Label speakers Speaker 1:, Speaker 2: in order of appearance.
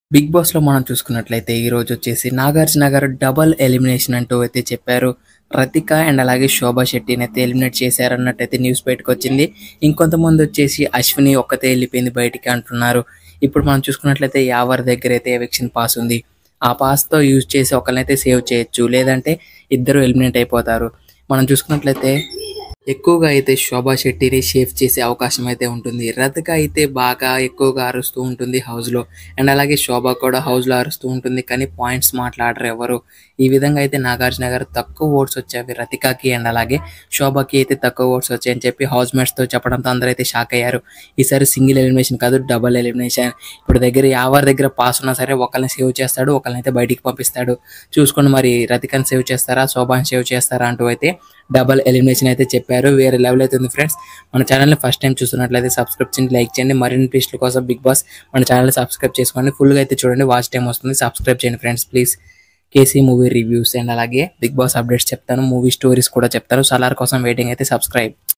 Speaker 1: big boss లో మనం చూసుకున్నట్లయితే ఈ రోజు వచ్చేసి నాగార్జున గారు డబల్ ఎలిమినేషన్ అంటూ అయితే చెప్పారు రతిక అండ్ అలాగే శోభా శెట్టిని అయితే ఎలిమినేట్ చేశారన్నట్టు అయితే న్యూస్ బయటకు వచ్చింది ఇంకొంతమంది వచ్చేసి అశ్విని ఒక్కతే వెళ్ళిపోయింది బయటికి అంటున్నారు ఇప్పుడు మనం చూసుకున్నట్లయితే యావర్ దగ్గర అయితే ఎవిక్షన్ పాస్ ఉంది ఆ పాస్తో యూజ్ చేసి ఒకరినైతే సేవ్ చేయొచ్చు లేదంటే ఇద్దరు ఎలిమినేట్ అయిపోతారు మనం చూసుకున్నట్లయితే ఎక్కువగా అయితే శోభా శెట్టిని షేఫ్ చేసే అవకాశం అయితే ఉంటుంది రతిక అయితే బాగా ఎక్కువగా అరుస్తూ ఉంటుంది హౌస్లో అండ్ అలాగే శోభ కూడా హౌస్లో అరుస్తూ ఉంటుంది కానీ పాయింట్స్ మాట్లాడరు ఎవరు ఈ విధంగా అయితే నాగార్జున గారు తక్కువ ఓట్స్ వచ్చేవి రతికాకి అండ్ అలాగే శోభకి అయితే తక్కువ ఓట్స్ వచ్చాయని చెప్పి హౌస్ మేట్స్తో చెప్పడంతో అందరూ అయితే షాక్ అయ్యారు ఈసారి సింగిల్ ఎలిమినేషన్ కాదు డబల్ ఎలిమినేషన్ ఇప్పుడు దగ్గర యావర్ దగ్గర పాస్ ఉన్నా సరే ఒకరిని సేవ్ చేస్తాడు ఒకరిని అయితే బయటికి పంపిస్తాడు చూసుకోండి మరి రతికని సేవ్ చేస్తారా శోభాని సేవ్ చేస్తారా అంటూ అయితే డబల్ ఎలిమినేషన్ అయితే చెప్పారు వేరే లెవెల్ అయితే ఉంది ఫ్రెండ్స్ మన ఛానల్ని ఫస్ట్ టైం చూస్తున్నట్లయితే సబ్స్క్రైబ్ చేయండి లైక్ చేయండి మరిన్ని ట్విస్టుల కోసం బిగ్ బాస్ మన ఛానల్ని సబ్స్క్రైబ్ చేసుకోండి ఫుల్గా అయితే చూడండి వాచ్ టైం వస్తుంది సబ్స్క్రైబ్ చేయండి friends please KC movie reviews and అలాగే బిగ్ బాస్ అప్డేట్స్ చెప్తాను మూవీ స్టోరీస్ కూడా చెప్తాను సలార్ కోసం వెయిటింగ్ అయితే సబ్స్క్రైబ్